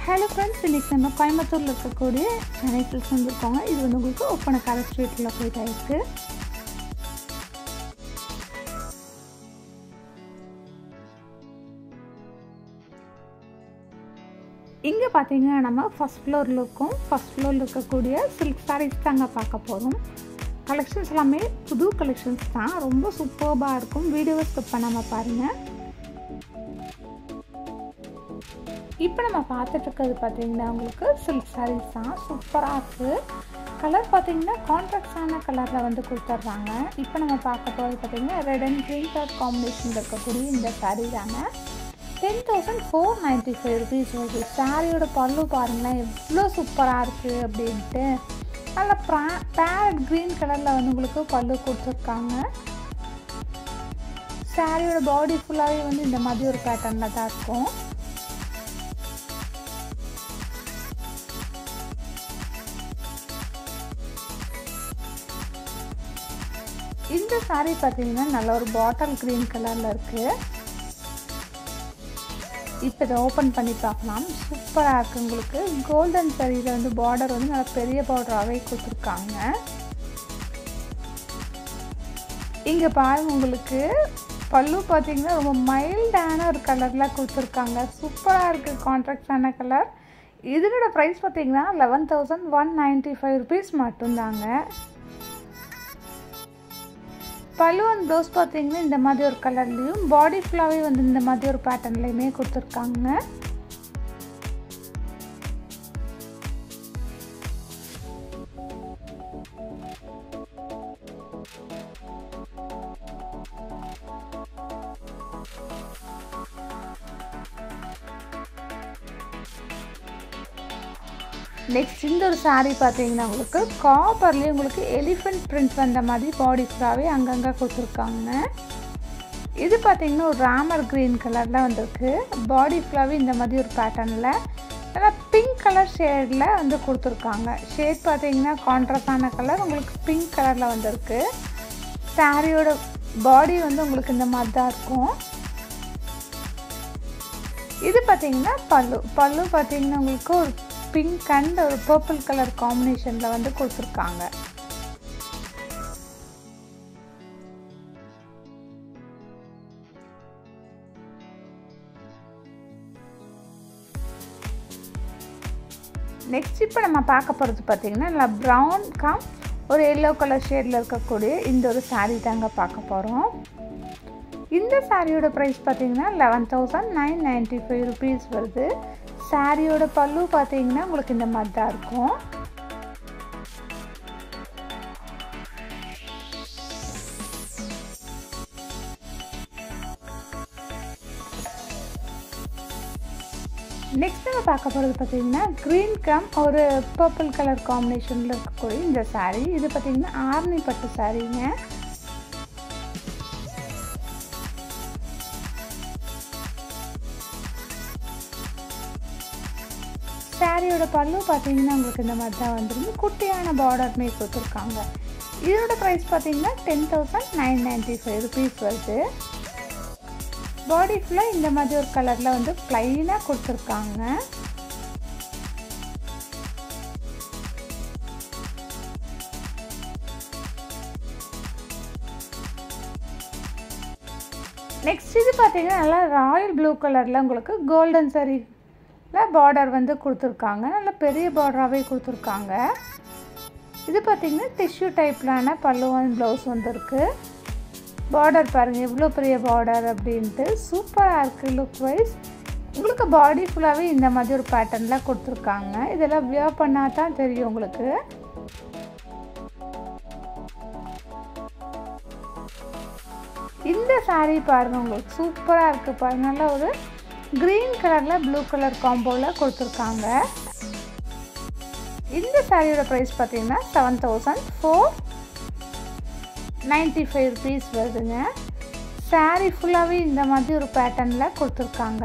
hello friends இன்றைக்கி நம்ம கோயம்புத்தூரில் இருக்கக்கூடிய சென்னை சில்க்ஸ் வந்துருக்கோங்க இது வந்து உங்களுக்கு ஒப்பனக்கார ஸ்ட்ரீட்டில் போயிட்டு ஆயிருக்கு இங்கே பார்த்தீங்கன்னா நம்ம ஃபஸ்ட் ஃப்ளோரில் இருக்கோம் ஃபஸ்ட் ஃப்ளோரில் இருக்கக்கூடிய சில்க் சாரீஸ் தாங்க பார்க்க போகிறோம் கலெக்ஷன்ஸ் எல்லாமே புது கலெக்ஷன்ஸ் தான் ரொம்ப சூப்பர்பாக இருக்கும் வீடியோவை ஸ்கிப் பண்ணாமல் பாருங்கள் இப்போ நம்ம பார்த்துட்டு இருக்கிறது பார்த்தீங்கன்னா உங்களுக்கு சில்க் சாரீஸ் தான் சூப்பராக இருக்குது கலர் பார்த்தீங்கன்னா கான்ட்ராக்டான கலரில் வந்து கொடுத்துட்றாங்க இப்போ நம்ம பார்க்க போகிறது பார்த்தீங்கன்னா ரெட் அண்ட் க்ரீன் கலர் காம்பினேஷனில் இருக்கக்கூடிய இந்த சாரீ தாங்க ten thousand four ninety five rupees வருது சாரியோட பல்லு பாருங்களேன் எவ்வளோ சூப்பராக இருக்குது அப்படின்ட்டு நல்ல ப்ரா பேரட் க்ரீன் கலரில் வந்து உங்களுக்கு பல்லு கொடுத்துருக்காங்க சாரியோட பாடி ஃபுல்லாகவே வந்து இந்த மாதிரி ஒரு பேட்டர்னில் தான் இருக்கும் இந்த சாரீ பார்த்தீங்கன்னா நல்ல ஒரு பாட்டில் க்ரீன் கலரில் இருக்குது இப்போ இதை ஓப்பன் பண்ணி பார்க்கலாம் சூப்பராக இருக்குது உங்களுக்கு கோல்டன் சரியில் வந்து பார்டர் வந்து நல்லா பெரிய பார்டராகவே கொடுத்துருக்காங்க இங்கே பாருங்க உங்களுக்கு பல்லு பார்த்தீங்கன்னா ரொம்ப மைல்டான ஒரு கலரில் கொடுத்துருக்காங்க சூப்பராக இருக்குது கான்ட்ராக்டான கலர் இதனோட ப்ரைஸ் பார்த்தீங்கன்னா eleven thousand one ninety five rupees மட்டும்தாங்க பல்லு அண்ட் ப்ளவுஸ் பார்த்தீங்கன்னா இந்த மாதிரி ஒரு கலர்லேயும் பாடி ஃபுல்லாகவே வந்து இந்த மாதிரி ஒரு பேட்டர்ன்லேயுமே கொடுத்துருக்காங்க நெக்ஸ்ட் இந்த ஒரு சாரீ பார்த்தீங்கன்னா உங்களுக்கு காப்பர்லேயே உங்களுக்கு எலிஃபெண்ட் பிரிண்ட் வந்த மாதிரி பாடி ஃபுல்லாகவே அங்கங்கே கொடுத்துருக்காங்க இது பார்த்தீங்கன்னா ஒரு ராமர் க்ரீன் கலரில் வந்திருக்கு பாடி ஃபுல்லாகவே இந்த மாதிரி ஒரு பேட்டர்னில் நல்லா பிங்க் கலர் ஷேடில் வந்து கொடுத்துருக்காங்க ஷேட் பார்த்தீங்கன்னா கான்ட்ராஸ்டான கலர் உங்களுக்கு பிங்க் கலரில் வந்திருக்கு சாரியோட பாடி வந்து உங்களுக்கு இந்த மாதிரி தான் இருக்கும் இது பார்த்தீங்கன்னா பல்லு பல்லு பார்த்தீங்கன்னா உங்களுக்கு ஒரு பிங்க் அண்ட் ஒரு பர்பிள் கலர் காம்பினேஷனில் வந்து கொடுத்துருக்காங்க நெக்ஸ்ட் இப்போ நம்ம பார்க்க போகிறது பார்த்திங்கன்னா நல்லா ப்ரௌன் கம் ஒரு எல்லோ கலர் ஷேடில் இருக்கக்கூடிய இந்த ஒரு சாரீ தாங்க பார்க்க போகிறோம் இந்த சாரியோட ப்ரைஸ் பார்த்தீங்கன்னா eleven thousand nine ninety five rupees வருது சாரியோட பல்லு பார்த்தீங்கன்னா உங்களுக்கு இந்த மாதிரி தான் இருக்கும் நெக்ஸ்ட் நம்ம பார்க்க போகிறது பார்த்தீங்கன்னா க்ரீன் கம் ஒரு பர்பிள் கலர் காம்பினேஷனில் இருக்கக்கூடிய இந்த சாரீ இது பார்த்தீங்கன்னா ஆர்மி பட்டு சாரீங்க சாரியோட பல்லு பார்த்தீங்கன்னா உங்களுக்கு இந்த மாதிரி தான் வந்துருந்து குட்டியான பார்டர்மே கொடுத்துருக்காங்க இதோட ப்ரைஸ் பார்த்தீங்கன்னா ten thousand nine ninety five rupees வருது பாடி ஃபுல்லாக இந்த மாதிரி ஒரு கலரில் வந்து ப்ளைனாக கொடுத்துருக்காங்க நெக்ஸ்ட் இது பார்த்தீங்கன்னா நல்லா ராயல் ப்ளூ கலரில் உங்களுக்கு கோல்டன் சரி பார்டர் வந்து கொடுத்துருக்காங்க நல்ல பெரிய பார்டராகவே கொடுத்துருக்காங்க இது பார்த்திங்கன்னா டிஷ்யூ டைப்லான பல்லுவன் ப்ளவுஸ் வந்துருக்கு பார்டர் பாருங்கள் எவ்வளோ பெரிய பார்டர் அப்படின்ட்டு சூப்பராக இருக்குது லுக் வைஸ் உங்களுக்கு பாடி ஃபுல்லாகவே இந்த மாதிரி ஒரு பேட்டர்னில் கொடுத்துருக்காங்க இதெல்லாம் வியர் பண்ணால் தான் தெரியும் உங்களுக்கு இந்த சாரீ பாருங்கள் உங்களுக்கு சூப்பராக இருக்குது பாருங்கள் நல்லா ஒரு க்ரீன் கலரில் ப்ளூ கலர் காம்போவில் கொடுத்துருக்காங்க இந்த சாரியோட ப்ரைஸ் பார்த்தீங்கன்னா seven thousand four ninety five rupees வருதுங்க சாரீ ஃபுல்லாகவே இந்த மாதிரி ஒரு பேட்டர்னில் கொடுத்துருக்காங்க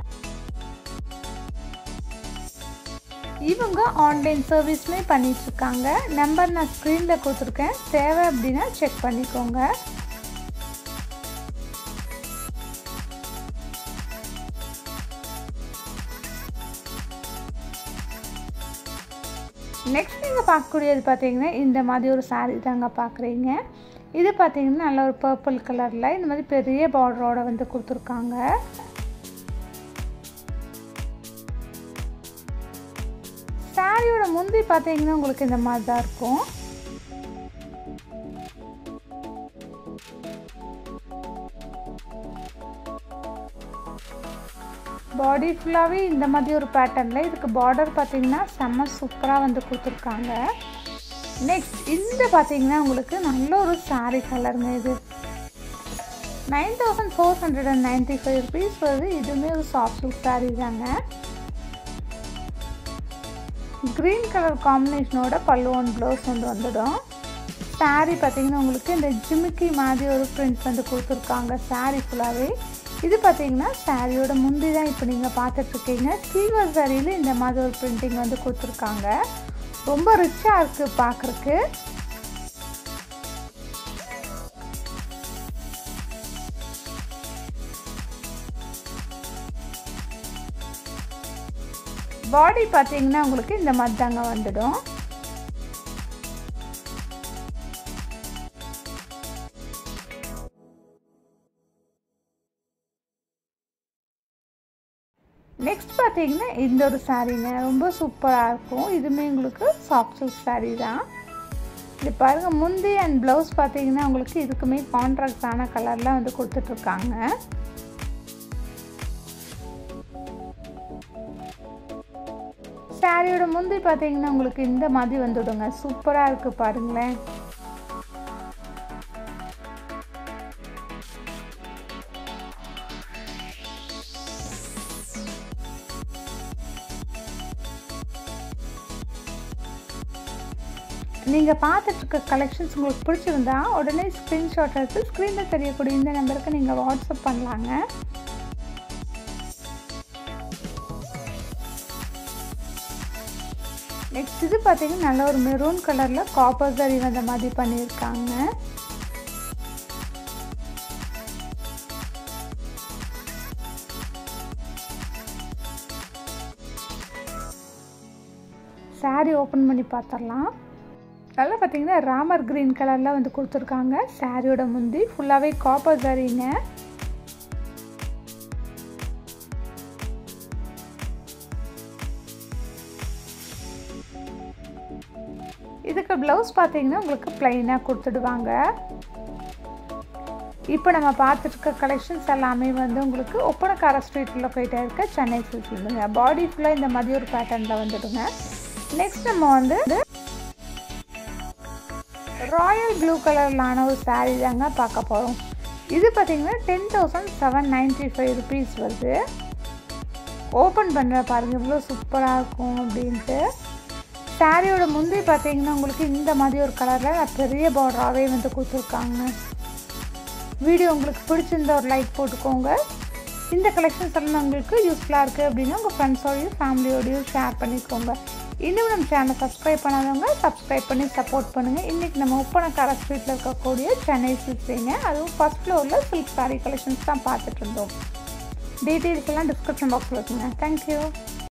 இவங்க ஆன்லைன் சர்வீஸுமே பண்ணிகிட்ருக்காங்க நம்பர் நான் ஸ்க்ரீனில் கொடுத்துருக்கேன் தேவை அப்படின்னா செக் பண்ணிக்கோங்க நெக்ஸ்ட் நீங்கள் பார்க்கக்கூடியது பார்த்தீங்கன்னா இந்த மாதிரி ஒரு saree தாங்க பார்க்குறீங்க இது பார்த்தீங்கன்னா நல்ல ஒரு பர்பிள் கலரில் இந்த மாதிரி பெரிய பார்டரோட வந்து கொடுத்துருக்காங்க சாரியோட முந்தி பார்த்தீங்கன்னா உங்களுக்கு இந்த மாதிரி தான் இருக்கும் பாடி ஃபுல்லாகவே இந்த மாதிரி ஒரு பேட்டர்னில் இதுக்கு பார்டர் பார்த்தீங்கன்னா செம்ம சூப்பராக வந்து கொடுத்துருக்காங்க நெக்ஸ்ட் இந்த பார்த்தீங்கன்னா உங்களுக்கு நல்ல ஒரு saree கலருங்க இது nine thousand four hundred and ninety five rupees வருது இதுவுமே ஒரு சாஃப்ட் சில்க் saree தாங்க க்ரீன் கலர் காம்பினேஷனோட பல்லுவன் ப்ளவுஸ் வந்து வந்துடும் saree பார்த்தீங்கன்னா உங்களுக்கு இந்த ஜிமிக்கி மாதிரி ஒரு பிரிண்ட் வந்து கொடுத்துருக்காங்க saree ஃபுல்லாகவே இது பார்த்தீங்கன்னா சாரியோட முந்தி தான் இப்போ நீங்கள் பார்த்துட்ருக்கீங்க சில்வர் சாரியில் இந்த மாதிரி ஒரு பிரிண்டிங் வந்து கொடுத்துருக்காங்க ரொம்ப ரிச்சாக இருக்குது பார்க்குறக்கு பாடி பார்த்தீங்கன்னா உங்களுக்கு இந்த மாதிரி தாங்க வந்துடும் நெக்ஸ்ட் பார்த்தீங்கன்னா இந்த ஒரு சாரீங்க ரொம்ப சூப்பராக இருக்கும் இதுவுமே உங்களுக்கு சாஃப்ட் சில்க் சாரீ தான் இது பாருங்கள் முந்தி அண்ட் ப்ளவுஸ் பார்த்தீங்கன்னா உங்களுக்கு இதுக்குமே கான்ட்ராக்டான கலரில் வந்து கொடுத்துட்ருக்காங்க சாரியோட முந்தி பார்த்தீங்கன்னா உங்களுக்கு இந்த மாதிரி வந்துடுங்க சூப்பராக இருக்குது பாருங்களேன் நீங்கள் பார்த்துட்ருக்க கலெக்ஷன்ஸ் உங்களுக்கு பிடிச்சிருந்தா உடனே ஸ்க்ரீன்ஷாட் எடுத்து ஸ்க்ரீனில் தெரியக்கூடிய இந்த நம்பருக்கு நீங்கள் வாட்ஸ்அப் பண்ணலாங்க நெக்ஸ்ட் இது பார்த்தீங்கன்னா நல்ல ஒரு மெரூன் கலரில் காப்பர் சரி வந்த மாதிரி பண்ணியிருக்காங்க சாரீ ஓப்பன் பண்ணி பார்த்துடலாம் நல்லா பார்த்தீங்கன்னா ராமர் க்ரீன் கலரில் வந்து கொடுத்துருக்காங்க சாரியோட முந்தி ஃபுல்லாகவே காப்பர் சாரீங்க இதுக்கு ப்ளவுஸ் பார்த்தீங்கன்னா உங்களுக்கு ப்ளைனாக கொடுத்துடுவாங்க இப்போ நம்ம பார்த்துருக்க கலெக்ஷன்ஸ் எல்லாமே வந்து உங்களுக்கு ஒப்பனக்கார ஸ்ட்ரீட்டில் போயிட்டே இருக்க சென்னை சில்க்ஸுங்க பாடி ஃபுல்லாக இந்த மாதிரி ஒரு பேட்டர்னில் வந்துடுங்க நெக்ஸ்ட் நம்ம வந்து ராயல் ப்ளூ கலர்லான ஒரு சாரீ தாங்க பார்க்க போகிறோம் இது பார்த்தீங்கன்னா ten thousand seven ninety five rupees வருது ஓப்பன் பண்ணுற பாருங்கள் இவ்வளோ சூப்பராக இருக்கும் அப்படின்ட்டு சாரியோட முந்தி பார்த்தீங்கன்னா உங்களுக்கு இந்த மாதிரி ஒரு கலரில் பெரிய பார்டராகவே வந்து கொடுத்துருக்காங்க வீடியோ உங்களுக்கு பிடிச்சிருந்த ஒரு லைக் போட்டுக்கோங்க இந்த கலெக்ஷன்ஸ் எல்லாம் உங்களுக்கு யூஸ்ஃபுல்லாக இருக்குது அப்படின்னா உங்கள் ஃப்ரெண்ட்ஸோடையும் ஃபேமிலியோடையும் ஷேர் பண்ணிக்கோங்க இன்னும் நம்ம சேனலை சப்ஸ்கிரைப் பண்ணாதவங்க சப்ஸ்கிரைப் பண்ணி சப்போர்ட் பண்ணுங்கள் இன்றைக்கி நம்ம ஒப்பனக்கார ஸ்ட்ரீட்டில் இருக்கக்கூடிய சென்னை சில்க்ஸுங்க அதுவும் ஃபஸ்ட் ஃப்ளோரில் சில்க் சாரீ கலெக்ஷன்ஸ் தான் பார்த்துட்டு இருந்தோம் டீட்டெயில்ஸ் எல்லாம் டிஸ்கிரிப்ஷன் பாக்ஸில் இருக்குங்க தேங்க்யூ